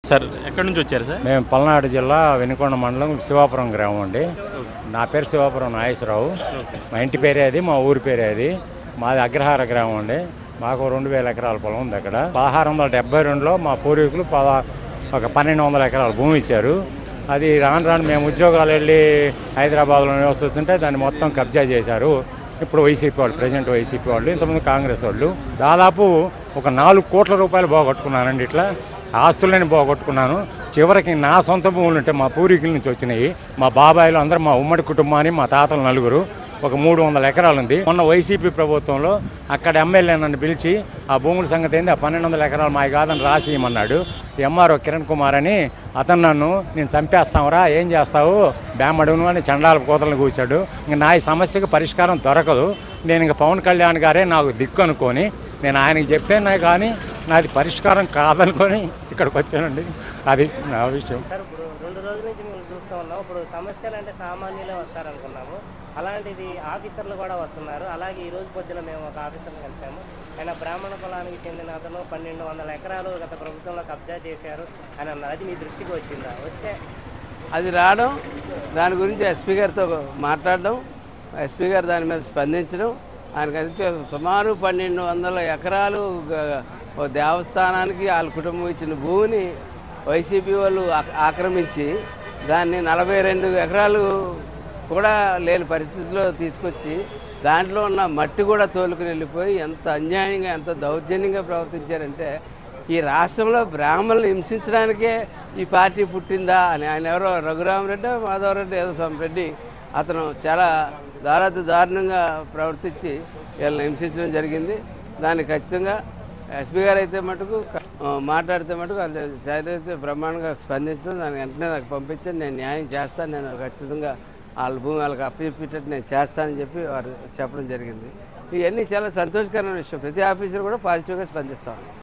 sir ఎక్కడి నుంచి వచ్చారు సార్ మేము పల్నాడు జిల్లా వెనుకొండ మండలం శివాపురం గ్రామం అండి నా పేరు శివాపురం నాగేశ్వరరావు మా ఇంటి పేరే అది మా ఊరి పేరే అది మాది అగ్రహార గ్రామం అండి మాకు రెండు వేల ఎకరాల పొలం ఉంది అక్కడ పదహారు వందల డెబ్బై రెండులో మా పూర్వీకులు పద ఒక పన్నెండు వందల ఎకరాల భూమి ఇచ్చారు అది రాను రాను మేము ఉద్యోగాలు వెళ్ళి హైదరాబాద్లో నివసిస్తుంటే దాన్ని మొత్తం కబ్జా చేశారు ఇప్పుడు వైసీపీ వాళ్ళు ప్రజెంట్ వైసీపీ వాళ్ళు ఇంతకుముందు కాంగ్రెస్ వాళ్ళు దాదాపు ఒక నాలుగు కోట్ల రూపాయలు పోగొట్టుకున్నానండి ఇట్లా ఆస్తులని పోగొట్టుకున్నాను చివరికి నా సొంత భూములు ఉంటే మా పూర్వీకుల నుంచి వచ్చినాయి మా బాబాయిలు అందరూ మా ఉమ్మడి కుటుంబాన్ని మా తాతలు నలుగురు ఒక మూడు వందల ఎకరాలు ఉంది మొన్న వైసీపీ ప్రభుత్వంలో అక్కడ ఎమ్మెల్యే నన్ను పిలిచి ఆ భూముల సంగతి ఏంది ఆ పన్నెండు వందల ఎకరాలు మాకు కాదని రాసి ఇమ్మన్నాడు ఎంఆర్ఓ కిరణ్ కుమార్ అని అతను నన్ను నేను చంపేస్తావురా ఏం చేస్తావు బేమడును అని చండాల కోతలను కూర్చాడు ఇంక నా ఈ సమస్యకు పరిష్కారం దొరకదు నేను ఇంక పవన్ కళ్యాణ్ గారే నాకు దిక్కు అనుకొని నేను ఆయనకి చెప్తేనే కానీ నాది పరిష్కారం కాదనుకొని ఇక్కడికి వచ్చానండి అది నా విషయం సార్ ఇప్పుడు రెండు రోజుల నుంచి మేము చూస్తూ ఉన్నాం ఇప్పుడు సమస్యలు అంటే సామాన్యులే వస్తారనుకున్నాము అలాంటిది ఆఫీసర్లు కూడా వస్తున్నారు అలాగే ఈ రోజు పొద్దున మేము ఒక ఆఫీసర్ని కలిసాము ఆయన బ్రాహ్మణ కులానికి చెందిన అతను పన్నెండు వందల ఎకరాలు గత ప్రభుత్వంలో కబ్జా చేశారు అని అన్నారు అది మీ దృష్టికి వచ్చిందా వస్తే అది రావడం దాని గురించి ఎస్పీ గారితో మాట్లాడడం ఎస్పీ గారు దాని మీద స్పందించడం ఆయనకు అయితే సుమారు పన్నెండు వందల ఎకరాలు గ- ఓ దేవస్థానానికి వాళ్ళ కుటుంబం ఇచ్చిన భూమిని వైసీపీ వాళ్ళు ఆక్- ఆక్రమించి దాన్ని నలభై రెండు ఎకరాలు కూడా లేని పరిస్థితిలో తీసుకొచ్చి దాంట్లో ఉన్న మట్టి కూడా తోలుకుని వెళ్ళిపోయి ఎంత అన్యాయంగా ఎంత దౌర్జన్యంగా ప్రవర్తించారంటే ఈ రాష్ట్రంలో బ్రాహ్మణులు హింసించడానికే ఈ పార్టీ పుట్టిందా అని ఆయన ఎవరో రఘురామరెడ్డి మాధవరెడ్డి ఏదో some రెడ్డి అతను చాలా దారాతి దారుణంగా ప్రవర్తించి వీళ్ళని హింసించడం జరిగింది దాన్ని ఖచ్చితంగా ఎస్పీ గారు అయితే మటుకు ఆ, మాట్లాడితే మటుకు అది అయితే బ్రహ్మాండంగా స్పందించడం దాన్ని వెంటనే నాకు పంపించండి నేను న్యాయం చేస్తాను నేను ఖచ్చితంగా వాళ్ళ భూమి వాళ్ళకి అప్పచెప్పేటట్టు నేను చేస్తానని చెప్పి వారు చెప్పడం జరిగింది ఇవన్నీ చాలా సంతోషకరమైన విషయం ప్రతి ఆఫీసర్ కూడా పాజిటివ్గా స్పందిస్తాను